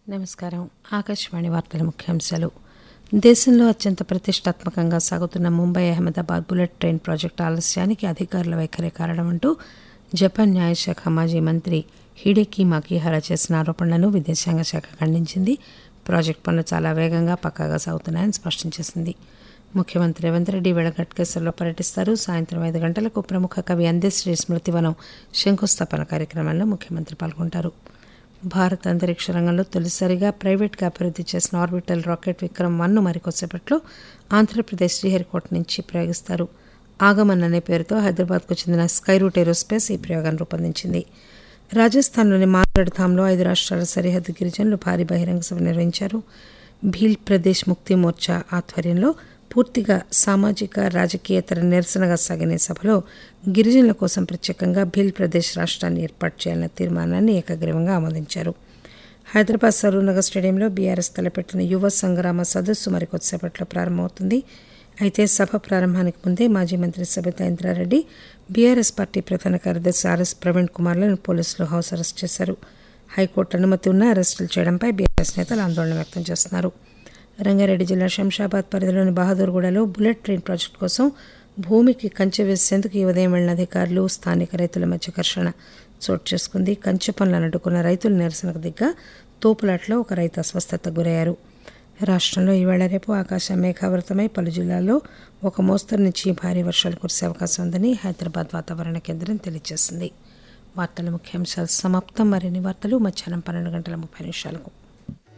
నమస్కారం ఆకాశవాణి వార్తల ముఖ్యాంశాలు దేశంలో అత్యంత ప్రతిష్టాత్మకంగా సాగుతున్న Mumbai Ahmedabad bullet train project ఆలస్యానికి అధికారుల వైఖరే కారణమంటూ జపాన్ న్యాయశాఖ మాజీ మంత్రి హిడెకి మాకిహారా చేసిన ఆరోపణలను విదేశాంగ శాఖ ఖండించింది ప్రాజెక్టు పనులు చాలా వేగంగా పక్కాగా సాగుతున్నాయని స్పష్టం చేసింది ముఖ్యమంత్రి రేవంత్ రెడ్డి వేళ ఘట్కేసర్లో పర్యటిస్తారు సాయంత్రం ఐదు గంటలకు ప్రముఖ కవి అందశ్రీ స్మృతివనం శంకుస్థాపన కార్యక్రమంలో ముఖ్యమంత్రి పాల్గొంటారు భారత అంతరిక్ష రంగంలో తొలిసారిగా ప్రైవేట్గా అభివృద్ధి చేసిన ఆర్బిటల్ రాకెట్ విక్రమ్ వన్ను మరికొద్దిసేపట్లో ఆంధ్రప్రదేశ్ శ్రీహరికోట నుంచి ప్రయోగిస్తారు ఆగమన్ అనే పేరుతో హైదరాబాద్కు చెందిన స్కైరూట్ ఏరోస్పేస్ ఈ ప్రయోగాన్ని రూపొందించింది రాజస్థాన్లోని మాల్గఢ్ ధామ్లో ఐదు రాష్ట్రాల సరిహద్దు గిరిజనులు భారీ బహిరంగ సభ నిర్వహించారు భీల్ ప్రదేశ్ ముక్తి మోర్చా ఆధ్వర్యంలో పూర్తిగా సామాజిక రాజకీయేతర నిరసనగా సాగిన ఈ సభలో గిరిజనుల కోసం ప్రత్యేకంగా భీల్ ప్రదేశ్ రాష్ట్రాన్ని ఏర్పాటు చేయాలన్న తీర్మానాన్ని ఏకగ్రీవంగా ఆమోదించారు హైదరాబాద్ సరూనగర్ స్టేడియంలో బీఆర్ఎస్ తలపెట్టిన యువ సంగ్రామ సదస్సు మరికొద్దిసేపట్లో ప్రారంభమవుతుంది అయితే సభ ప్రారంభానికి ముందే మాజీ మంత్రి సబితా ఇంద్రారెడ్డి బీఆర్ఎస్ పార్టీ ప్రధాన కార్యదర్శి ఆర్ఎస్ ప్రవీణ్ కుమార్లను పోలీసులు హౌస్ అరెస్ట్ చేశారు హైకోర్టు అనుమతి ఉన్న అరెస్టులు చేయడంపై బీఆర్ఎస్ నేతలు ఆందోళన వ్యక్తం చేస్తున్నారు రంగారెడ్డి జిల్లా శంషాబాద్ పరిధిలోని బహదూర్గూడలో బుల్లెట్ ట్రైన్ ప్రాజెక్టు కోసం భూమికి కంచె వేసేందుకు ఈ ఉదయం వెళ్లిన అధికారులు స్థానిక రైతుల మధ్య ఘర్షణ చోటు చేసుకుంది కంచె పనులను అడ్డుకున్న రైతులు నిరసనకు దిగ్గా తోపులాట్లో ఒక రైతు అస్వస్థతకు గురయ్యారు రాష్ట్రంలో ఈవేళ రేపు ఆకాశం మేఘావృతమై పలు జిల్లాల్లో ఒక మోస్తరు నుంచి భారీ వర్షాలు కురిసే అవకాశం ఉందని హైదరాబాద్ వాతావరణ కేంద్రం తెలియజేసింది వార్తల ముఖ్యాంశాలు సమాప్తం మరిన్ని వార్తలు మధ్యాహ్నం పన్నెండు గంటల ముప్పై నిమిషాలకు